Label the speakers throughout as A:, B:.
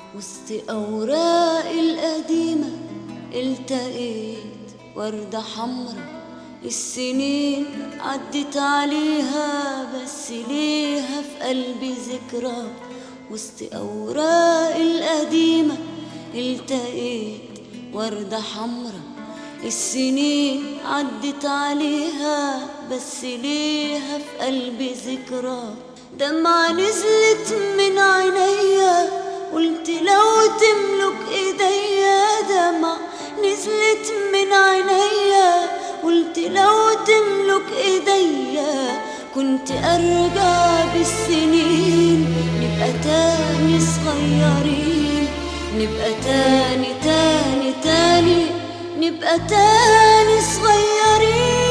A: وسط أوراق القديمة التقيت وردة حمرا السنين عدت عليها بس ليها في قلبي ذكرى وسط أوراق القديمة التقيت وردة حمرا السنين عدت عليها بس ليها في قلبي ذكرى دمعة نزلت من عينيا قلت لو تملك ايديا دمعة نزلت من عينيا قلت لو تملك ايديا كنت ارجع بالسنين نبقى تاني صغيرين نبقى تاني تاني تاني نبقى تاني صغيرين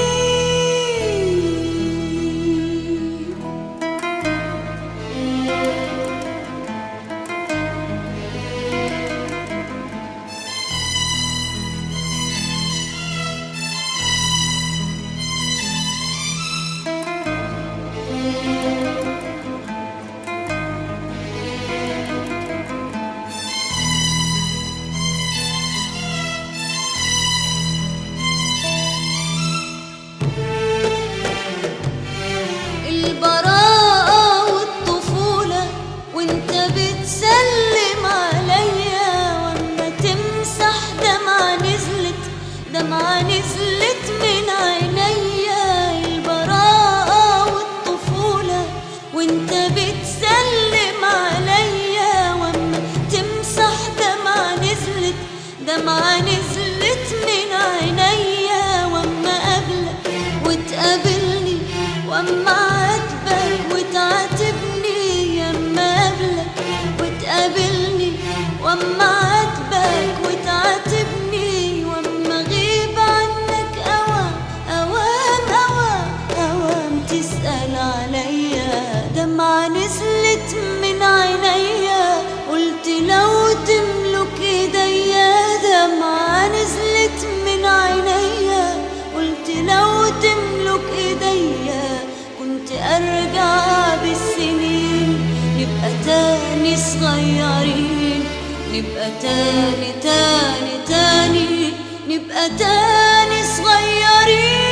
A: البراءة والطفولة وانت بتسلم عليا واما تمسح دمعة نزلت دمعة نزلت من عينيا البراءة والطفولة وانت بتسلم عليا واما تمسح دمعة نزلت دمعة نزلت من عينيا واما قابلك وتقابلني واما عاتبك وتعاتبني ياما قابلك وتقابلني واما عاتبك وتعاتبني واما غيب عنك اوام اوام اوام اوام تسأل عليا دمعة نزلت من عينيا قلت لو تملك ايديا دمعة نزلت من عينيا قلت لو تملك ايديا كنت ارجع بالسنين نبقى تاني صغيرين نبقى تاني تاني تاني نبقى تاني صغيرين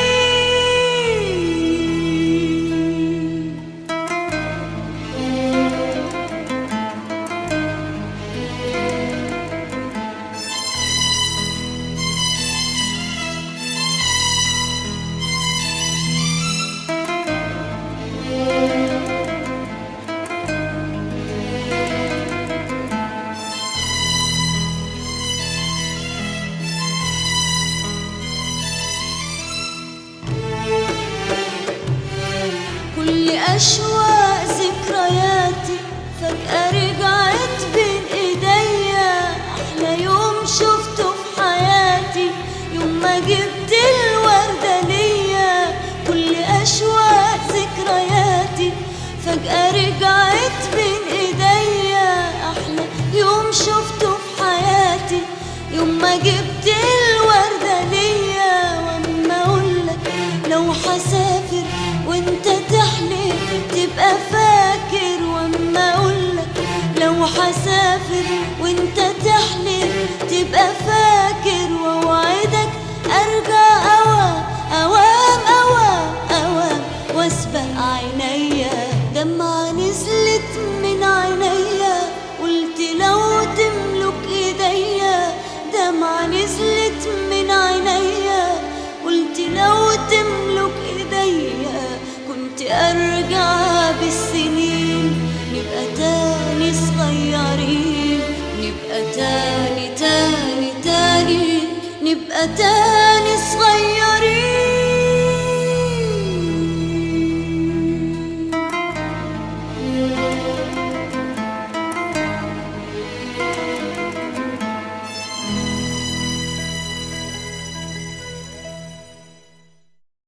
A: كل أشواق ذكرياتي فجأة رجعت بين إيديا أحلى يوم شفته في حياتي يوم ما جبت الوردة ليا كل أشواق ذكرياتي فجأة رجعت بين إيديا أحلى يوم شفته في حياتي يوم ما جبت الوردة ليا وأما أقولك لو حسافر وانت تحلف تبقى فاكر واما اقولك لو حسافر وانت تحلف تبقى فاكر واوعدك ارجع اوام اوام اوام اوام واسبق عينيا دمعة نزلت من عينيا قلت لو تملك ايديا دمعة نزلت من عينيا قلت لو تملك ايديا كنت ارجع بالسنين نبقى تاني صغيرين نبقى تاني تاني تاني نبقى تاني